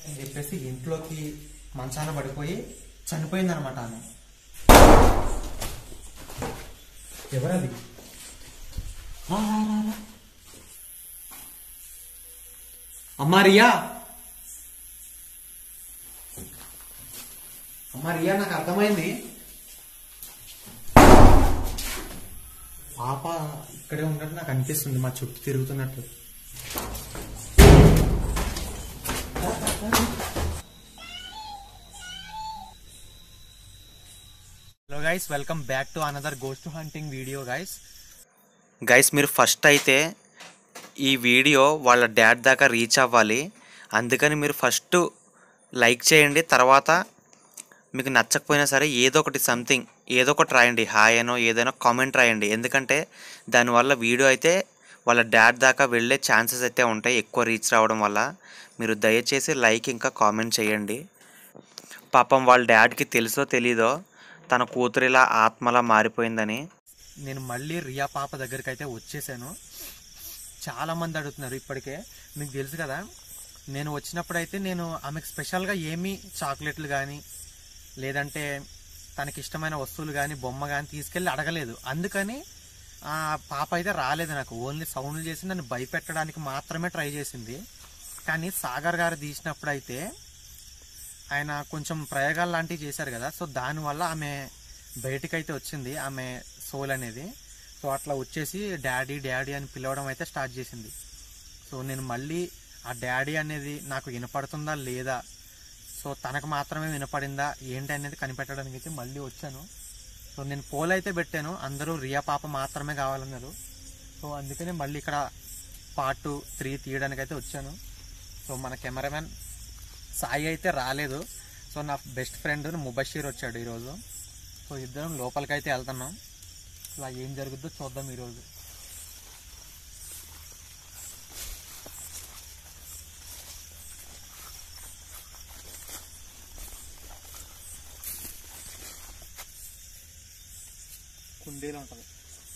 అని చెప్పేసి ఇంట్లోకి మంచాన పడిపోయి చనిపోయిందనమాట ఆమె ఎవరది రా, రా, రా, రా. అమ్మా రియా అమ్మా రియా నాకు అర్థమైంది పాప ఇక్కడే ఉన్నట్టు నాకు అనిపిస్తుంది మా చుట్టూ తిరుగుతున్నట్టు hello guys welcome back to another ghost hunting video guys guys మీరు ఫస్ట్ అయితే ఈ వీడియో వాళ్ళ డాడ్ దాకా రీచ్ అవ్వాలి అందుకని మీరు ఫస్ట్ లైక్ చేయండి తర్వాత మీకు నచ్చకపోయినా సరే ఏదో ఒకటి సంథింగ్ ఏదో ఒకటి రాయండి హాయ్ అనో ఏదైనా కామెంట్ రాయండి ఎందుకంటే దానివల్ల వీడియో అయితే వాళ్ళ డాడ్ దాకా వెళ్ళే ఛాన్సెస్ అయితే ఉంటాయి ఎక్కువ రీచ్ రావడం వల్ల మీరు దయచేసి లైక్ ఇంకా కామెంట్ చేయండి పాపం వాళ్ళ డాడ్కి తెలుసో తెలీదో తన కూతురు ఇలా ఆత్మలా మారిపోయిందని నేను మళ్ళీ రియా పాప దగ్గరికి అయితే వచ్చేసాను చాలా మంది అడుగుతున్నారు ఇప్పటికే మీకు తెలుసు కదా నేను వచ్చినప్పుడైతే నేను ఆమెకు స్పెషల్గా ఏమీ చాక్లెట్లు కానీ లేదంటే తనకి ఇష్టమైన వస్తువులు కానీ బొమ్మ కానీ తీసుకెళ్ళి అడగలేదు అందుకని ఆ పాప అయితే రాలేదు నాకు ఓన్లీ సౌండ్లు చేసి నన్ను భయపెట్టడానికి మాత్రమే ట్రై చేసింది కానీ సాగర్ గారు తీసినప్పుడు అయితే ఆయన కొంచెం ప్రయోగాలు లాంటివి చేశారు కదా సో దానివల్ల ఆమె బయటికైతే వచ్చింది ఆమె సోల్ అనేది సో అట్లా వచ్చేసి డాడీ డాడీ అని పిలవడం అయితే స్టార్ట్ చేసింది సో నేను మళ్ళీ ఆ డాడీ అనేది నాకు వినపడుతుందా లేదా సో తనకు మాత్రమే వినపడిందా ఏంటి అనేది కనిపెట్టడానికి అయితే మళ్ళీ వచ్చాను సో నేను పోల్ అయితే పెట్టాను అందరూ రియా పాప మాత్రమే కావాలన్నారు సో అందుకనే మళ్ళీ ఇక్కడ పార్ట్ త్రీ తీయడానికి అయితే వచ్చాను సో మన కెమెరామెన్ సాయి అయితే రాలేదు సో నా బెస్ట్ ఫ్రెండ్ ముబషీర్ వచ్చాడు ఈరోజు సో ఇద్దరం లోపలికైతే వెళ్తున్నాం అలా ఏం జరుగుద్దో చూద్దాం ఈరోజు కుండీలో ఉంటుంది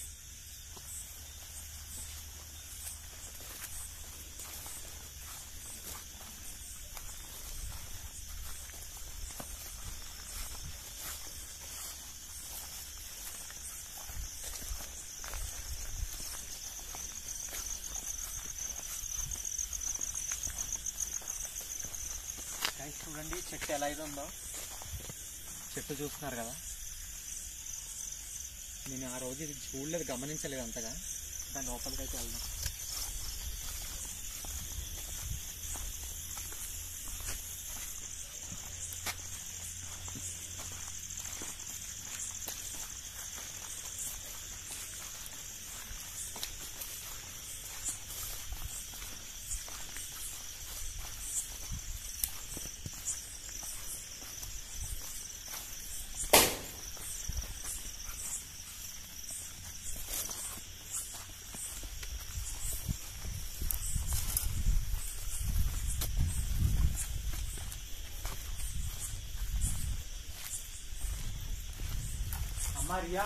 గైస్ చూడండి చెట్టు ఎలా అయితే ఉందో చెట్టు చూస్తున్నారు కదా నేను ఆ రోజు ఇది చూడలేదు గమనించలేదు అంతగా దాని లోపలికి అయితే వెళ్దాం అమ్మా రియా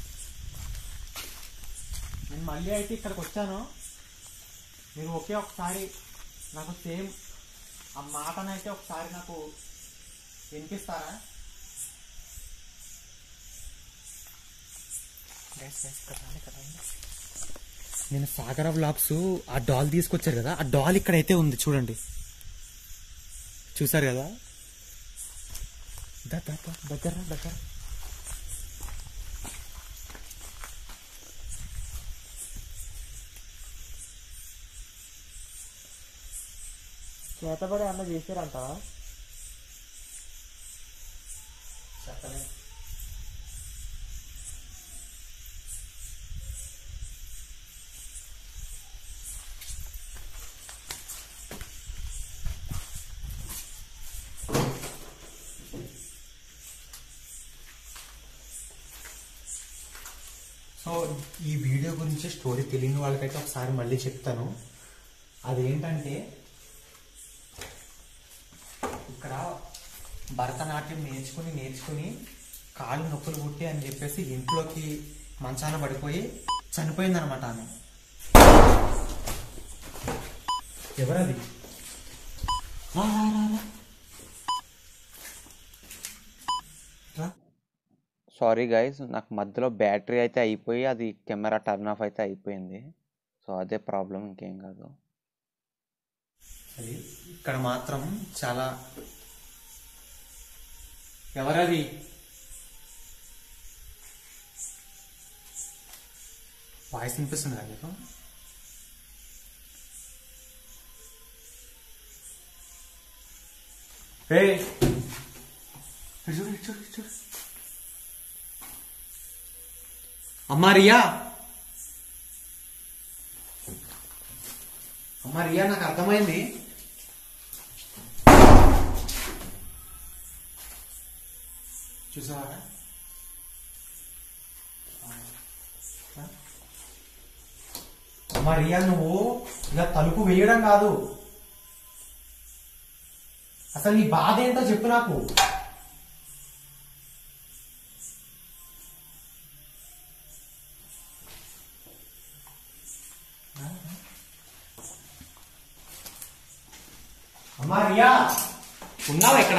నేను మళ్ళీ అయితే ఇక్కడికి వచ్చాను మీరు ఒకే ఒకసారి నాకు సేమ్ ఆ మాటనైతే ఒకసారి నాకు వినిపిస్తారా నేను సాగర బ్లాగ్స్ ఆ డాల్ తీసుకొచ్చారు కదా ఆ డాల్ ఇక్కడైతే ఉంది చూడండి చూసారు కదా దా, దా, దా, దగ్గర రా, దగ్గర చేతబడి అన్న చేశారంట సో ఈ వీడియో గురించి స్టోరీ తెలియని వాళ్ళకైతే ఒకసారి మళ్ళీ చెప్తాను అదేంటంటే ఇక్కడ భరతనాట్యం నేర్చుకుని నేర్చుకుని కాళ్ళు నొప్పులు పుట్టి అని చెప్పేసి ఇంట్లోకి మంచాన పడిపోయి చనిపోయిందనమాట ఆమె ఎవరది రా రా రా రా రా సారీ గైస్ నాకు మధ్యలో బ్యాటరీ అయితే అయిపోయి అది కెమెరా టర్న్ ఆఫ్ అయితే అయిపోయింది సో అదే ప్రాబ్లం ఇంకేం కాదు అది ఇక్కడ మాత్రం చాలా ఎవరది వాయిస్ వినిపిస్తుంది కదా మీకు ఏ చూడు చూడు చూడు అమ్మా రియా అమ్మా రియా నాకు అర్థమైంది చూసావా అమ్మా రియా నువ్వు ఇలా తలుపు వేయడం కాదు అసలు నీ బాధ ఏంటో చెప్పు నాకు అమ్మా రియా ఉన్నావా ఇక్కడ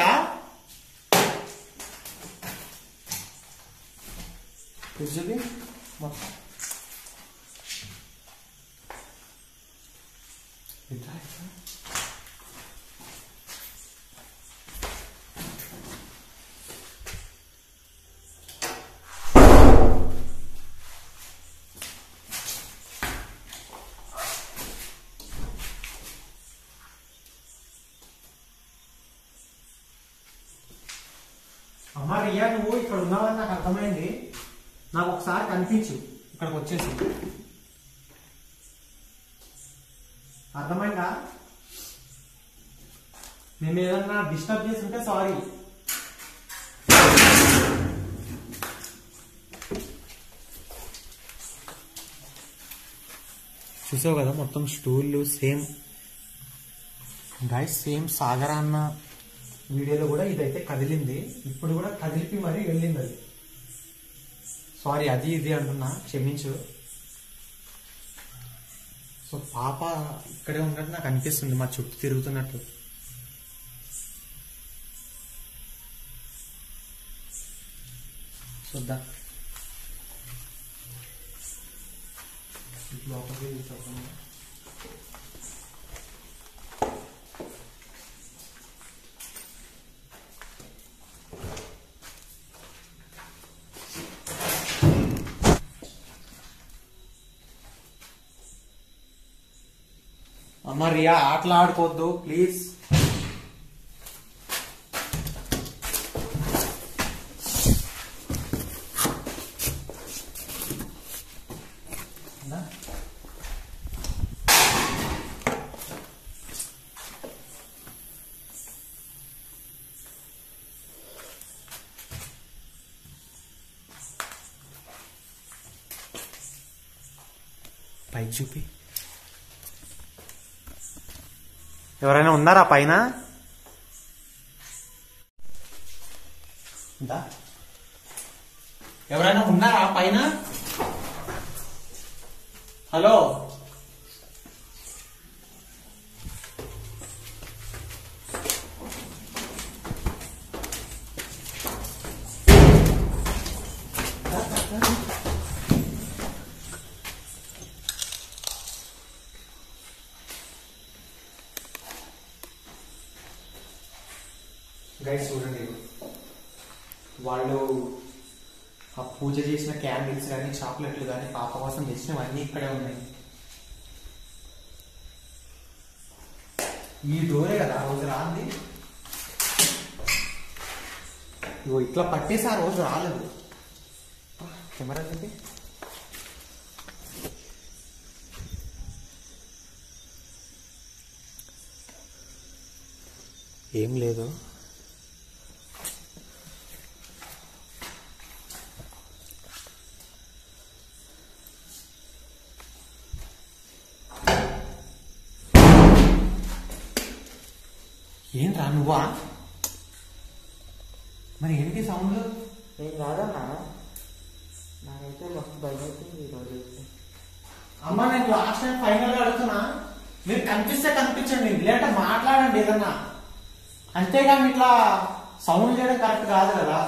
చూసి మొత్తం ఇట్లా ఇట్లా అమ్మ రియా నువ్వు ఇక్కడ ఉన్నావని నాకు అర్థమైంది నాకు ఒకసారి కనిపించు ఇక్కడికి వచ్చేసి అర్థమైందా నేను ఏదన్నా డిస్టర్బ్ చేసి ఉంటే సారీ చూసావు కదా మొత్తం స్టూళ్ళు సేమ్ గాయస్ సేమ్ సాగర అన్న వీడియోలో కూడా ఇదైతే కదిలింది ఇప్పుడు కూడా కదిలిపి మరీ వెళ్ళింది అది సారీ అది ఇది అంటున్నా క్షమించు సో పాప ఇక్కడే ఉన్నట్టు నాకు అనిపిస్తుంది మా చుట్టూ తిరుగుతున్నట్టు చూద్దాం లోపలికి తీసుకెళ్తాము. అమ్మ రియా ఆటలు ఆడుకోవద్దు ప్లీజ్ పైకి చూపి ఎవరైనా ఉన్నారా పైన ఉందా? ఎవరైనా ఉన్నారా పైన హలో గైస్ చూడండి వాళ్ళు ఆ పూజ చేసిన క్యాండిల్స్ కానీ చాక్లెట్లు కానీ పాప కోసం తెచ్చినవన్నీ ఇక్కడే ఉన్నాయి ఈ డోరే కదా ఆ రోజు రాంది ఇగో ఇట్లా పట్టేసి ఆ రోజు రాలేదు కెమెరా ఏంటి ఏం లేదు ఏంట్రా నువ్వా మరి ఏంటి సౌండ్ నేను కాదన్నా నాకైతే మస్తు భయం అవుతుంది ఈరోజు అయితే అమ్మ నేను లాస్ట్ టైం ఫైనల్ గా అడుగుతున్నా మీరు కనిపిస్తే కనిపించండి లేదంటే మాట్లాడండి ఏదన్నా అంతేగాని ఇట్లా సౌండ్ చేయడం కరెక్ట్ కాదు కదా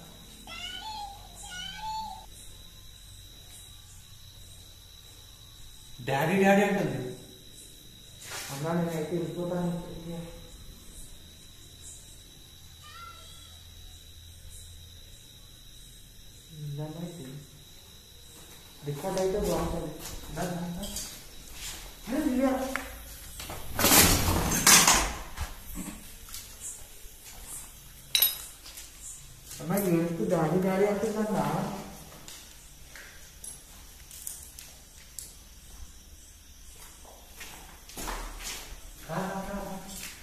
డాడీ డాడీ అంటుంది అన్నా నేనైతే వెళ్ళిపోతాను ఇక్కడికి. ఇందామైతే రికార్డ్ అయితే బాగుంటుంది దా, దా, దా. అరే, దివ్య. అమ్మా ఏంటి డాడీ డాడీ అంటుందన్నా రా, రా, రా, రా.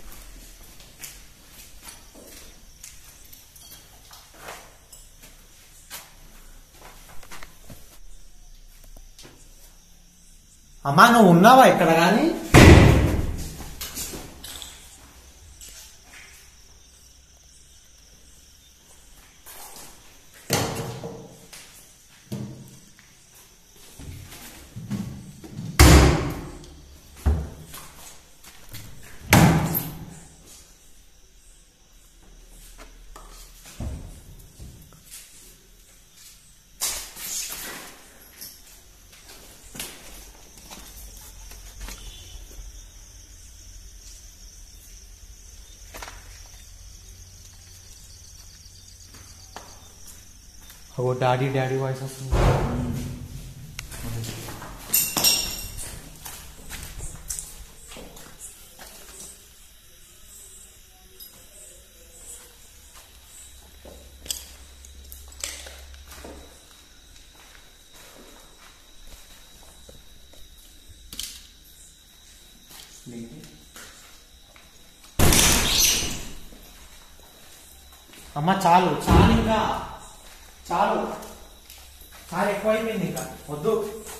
అమ్మా నువ్వు ఉన్నావా ఇక్కడ కానీ ఓ డాడీ డాడీ వాయిస్ వస్తుంది అమ్మ చాలు చాలు ఇంకా చాలు చాలా ఎక్కువైపోయింది ఇంకా వద్దు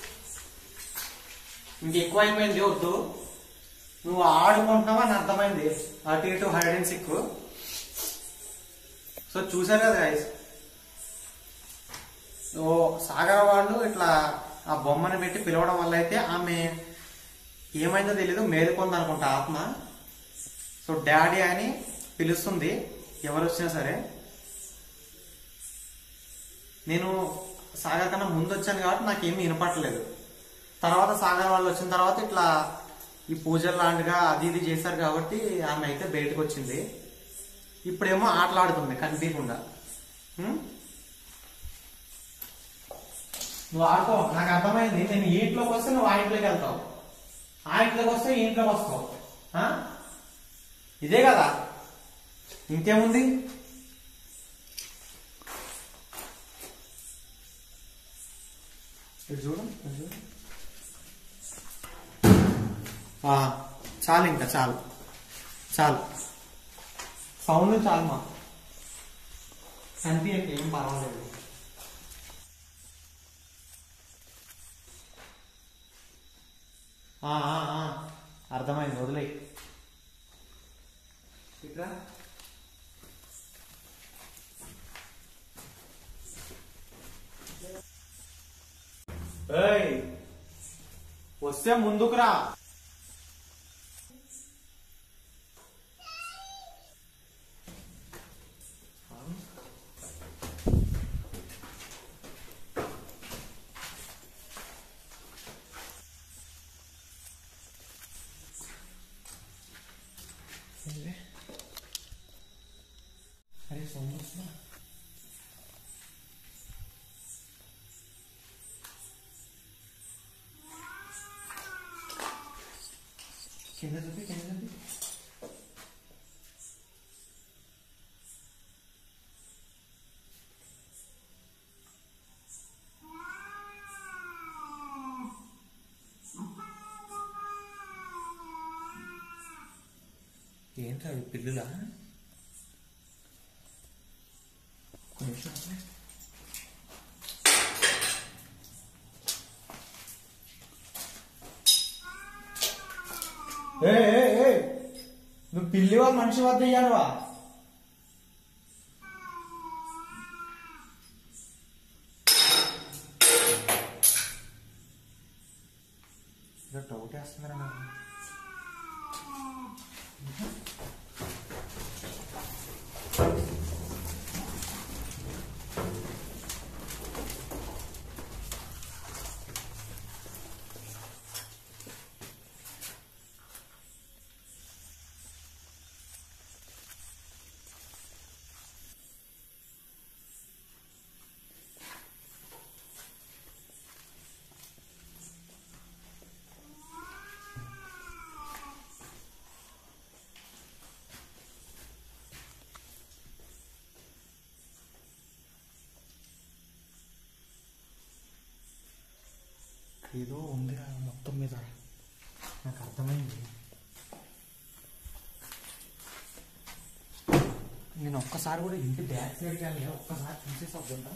ఇంక ఎక్కువైపోయింది వద్దు నువ్వు ఆడుకుంటున్నావా అని అర్థమైంది అటు ఇటు హైడ్ అండ్ సిక్ సో చూసారు కదా గైస్ ఓ సాగర్ వాళ్ళు ఇట్లా ఆ బొమ్మని పెట్టి పిలవడం వల్ల అయితే ఆమె ఏమైందో తెలీదు మేలుకొంది అనుకుంటా ఆత్మ సో డాడీ అని పిలుస్తుంది ఎవరు వచ్చినా సరే నేను సాగర్ కన్నా ముందు వచ్చాను కాబట్టి నాకేమీ వినపట్టలేదు తర్వాత సాగర్ వాళ్ళు వచ్చిన తర్వాత ఇట్లా ఈ పూజలు లాంటిగా అది ఇది చేశారు కాబట్టి ఆమె అయితే బయటకు వచ్చింది ఇప్పుడేమో ఆటలాడుతుంది కనిపించకుండా ఉం? నువ్వు ఆడుకో నాకు అర్థమైంది నేను ఈ ఇంట్లోకి వస్తే నువ్వు ఆ ఇంట్లోకి వెళ్తావు ఆ ఇంట్లోకి వస్తే ఈ ఇంట్లోకి వస్తావు ఆ? ఇదే కదా ఇంకేముంది ఇటు చూడు ఇటు చూడు ఆ, చాలు ఇంకా చాలు చాలు సౌండ్ చాలు మా కనిపించక ఏం పర్వాలేదు ఆ, ఆ, ఆ, అర్థమైంది వదిలే ఇట్లా ఏయ్ వస్తే ముందుకు రా అరే సౌండ్ వస్తుందా కింద చూపి కింద చూపి ఏంటి అవి పిల్లులా కొంచెం ఆగు. ఏ ఏ, ఏ, నువ్వు పిల్లివా మనిషి వద్ద ఇయ్యానువా డౌట్ వేస్తున్నారా నాకు ఏదో ఉంది మొత్తం మీద నాకు అర్థమైంది నేను ఒక్కసారి కూడా ఇంటి బ్యాక్ సైడ్కి వెళ్ళి ఒక్కసారి చూసేసి వద్దా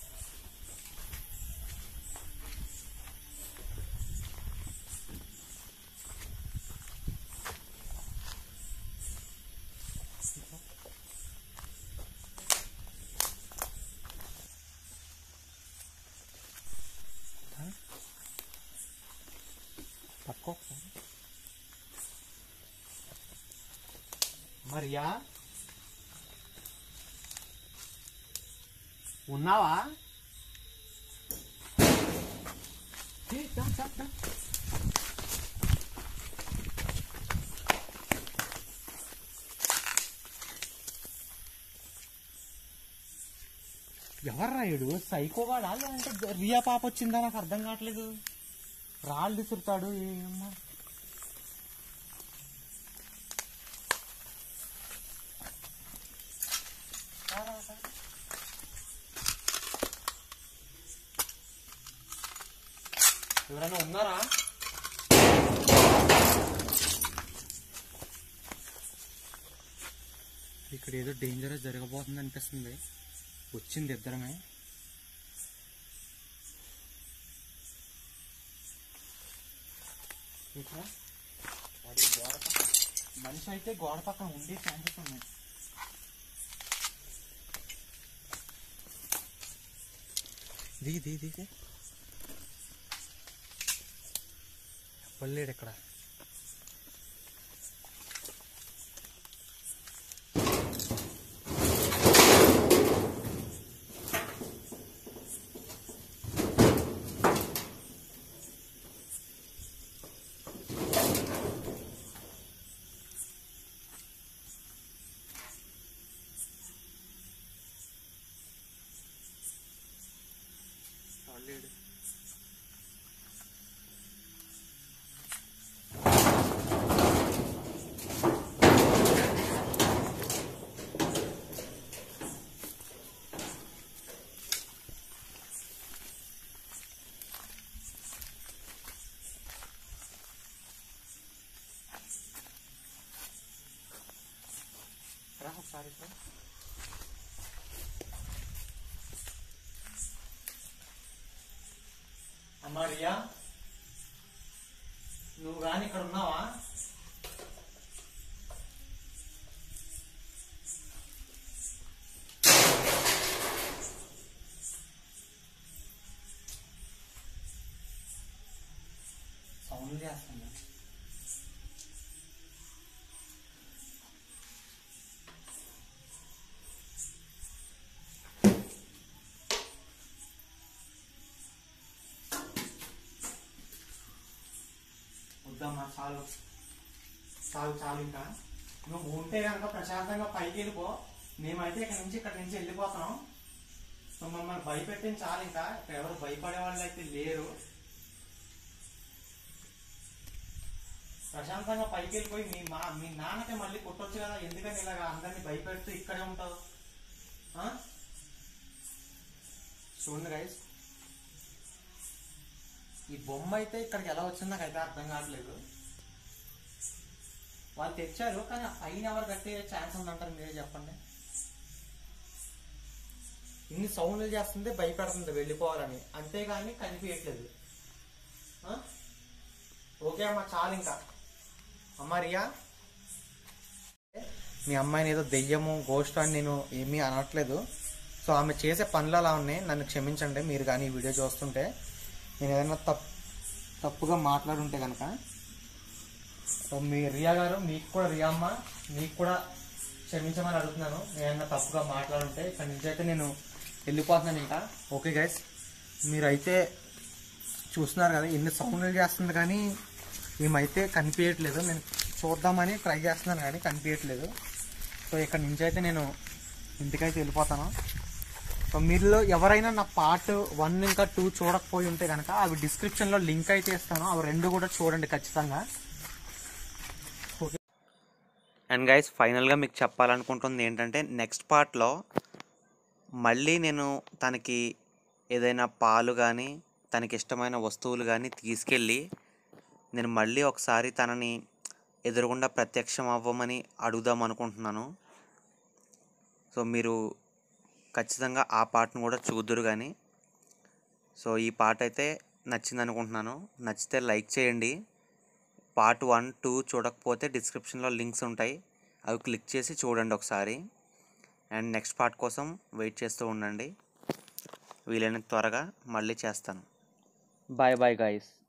పట్టుకో మరియా ఉన్నావా ఏ, దా, దా, దా. ఎవర్రా ఇడు సైకోవాడా లేదంటే రియా పాప వచ్చిందా నాకు అర్థం కావట్లేదు రాళ్ళు విసురుతాడు ఏమమ్మా ఎవరైనా ఉన్నారా ఇక్కడ ఏదో డేంజర్ జరగబోతుంది అనిపిస్తుంది వచ్చింది ఇద్దరమే ఇక్కడ వాడి గోడ పక్క- మనిషి అయితే గోడ పక్కన ఉండే ఛాన్సెస్ ఉన్నాయి దిగి దిగి దిగి పల్లేడు ఇక్కడ పల్లేడు రా ఒకసారి ఇక్కడ. అమ్మా రియా నువ్వు కానీ ఇక్కడ ఉన్నావా సౌండ్ చేస్తున్నా వద్దమ్మా చాలు చాలు చాలు ఇంకా నువ్వు ఉంటే కనుక ప్రశాంతంగా పైకి వెళ్ళిపో మేమైతే ఇక్కడ నుంచి ఇక్కడ నుంచి వెళ్ళిపోతాం సో మమ్మల్ని భయపెట్టింది చాలు ఇంకా ఇక్కడ ఎవరు భయపడే వాళ్ళు అయితే లేరు ప్రశాంతంగా పైకి వెళ్ళిపోయి మీ మా మీ నాన్నకి మళ్ళీ కొట్టొచ్చు కదా ఎందుకని ఇలాగ అందరినీ భయపెడుతూ ఇక్కడే ఉంటావు ఆ? చూడండి గైస్ ఈ బొమ్మ అయితే ఇక్కడికి ఎలా వచ్చిందో నాకైతే అర్థం కావట్లేదు వాళ్ళు తెచ్చారు కానీ ఆ పైన ఎవరు కట్టే ఛాన్స్ ఉందంటారు మీరే చెప్పండి ఇన్ని సౌండ్లు చేస్తుంది భయపెడుతుంది వెళ్ళిపోవాలని అంతేగాని కనిపించట్లేదు ఆ? ఓకే అమ్మ చాలు ఇంకా అమ్మ రియా మీ అమ్మాయిని ఏదో దెయ్యము గోస్ట్ అని నేను ఏమీ అనట్లేదు సో ఆమె చేసే పనులు అలా ఉన్నాయి నన్ను క్షమించండి మీరు కానీ ఈ వీడియో చూస్తుంటే నేను ఏదైనా తప్పు తప్పుగా మాట్లాడుంటే కనుక సో మీ రియా గారు మీకు కూడా రియా అమ్మ మీకు కూడా క్షమించమని అడుగుతున్నాను నేను ఏదైనా తప్పుగా మాట్లాడుంటే ఇక్కడ నుంచి అయితే నేను వెళ్ళిపోతున్నాను ఇంకా ఓకే గైస్ మీరైతే చూస్తున్నారు కదా ఎన్ని సౌండ్లు చేస్తుంది కానీ ఏమైతే కనిపించట్లేదు నేను చూద్దామని ట్రై చేస్తున్నాను కానీ కనిపించట్లేదు సో ఇక్కడ నుంచి అయితే నేను ఇంటికైతే వెళ్ళిపోతాను సో మీలో ఎవరైనా నా పార్ట్ వన్ ఇంకా టూ చూడకపోయి ఉంటే కనుక అవి డిస్క్రిప్షన్లో లింక్ అయితే ఇస్తాను అవి రెండు కూడా చూడండి ఖచ్చితంగా అండ్ గైస్ ఫైనల్గా మీకు చెప్పాలనుకుంటుంది ఏంటంటే నెక్స్ట్ పార్ట్లో మళ్ళీ నేను తనకి ఏదైనా పాలు కానీ తనకి ఇష్టమైన వస్తువులు కానీ తీసుకెళ్ళి నేను మళ్ళీ ఒకసారి తనని ఎదురుగుండా ప్రత్యక్షం అవ్వమని అడుగుదాం అనుకుంటున్నాను సో మీరు ఖచ్చితంగా ఆ పాటను కూడా చూద్దురు కానీ సో ఈ పాట అయితే నచ్చింది అనుకుంటున్నాను నచ్చితే లైక్ చేయండి పార్ట్ వన్ టూ చూడకపోతే డిస్క్రిప్షన్లో లింక్స్ ఉంటాయి అవి క్లిక్ చేసి చూడండి ఒకసారి అండ్ నెక్స్ట్ పార్ట్ కోసం వెయిట్ చేస్తూ ఉండండి వీలైనంత త్వరగా మళ్ళీ చేస్తాను బాయ్ బాయ్ గాయస్